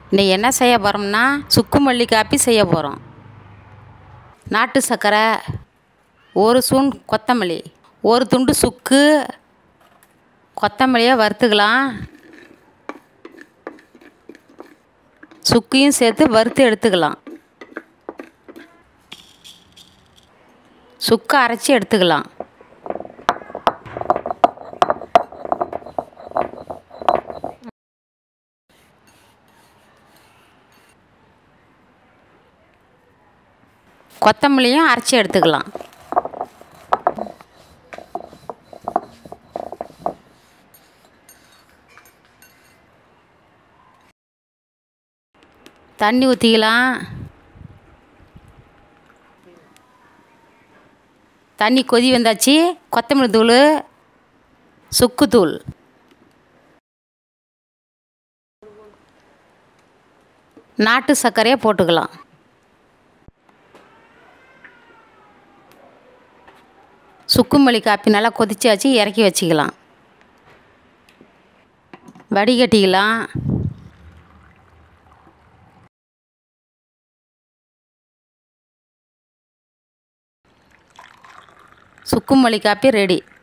இன்னைக்கு என்ன செய்ய போகிறோம்னா சுக்கு மல்லி காப்பி செய்ய போகிறோம் நாட்டு சர்க்கரை ஒரு ஸ்பூன் கொத்தமல்லி ஒரு துண்டு சுக்கு கொத்தமல்லியை வறுத்துக்கலாம் சுக்கையும் சேர்த்து வறுத்து எடுத்துக்கலாம் சுக்கை அரைச்சி எடுத்துக்கலாம் கொத்தமல்லியும் அரைச்சி எடுத்துக்கலாம் தண்ணி ஊற்றிக்கலாம் தண்ணி கொதி வந்தாச்சு கொத்தமல்லி தூள் சுக்குத்தூள் நாட்டு சர்க்கரையை போட்டுக்கலாம் சுக்குமல்லி காப்பி நல்லா கொதிச்சாச்சு இறக்கி வச்சுக்கலாம் வடிகட்டிக்கலாம் சுக்குமல்லி காப்பி ரெடி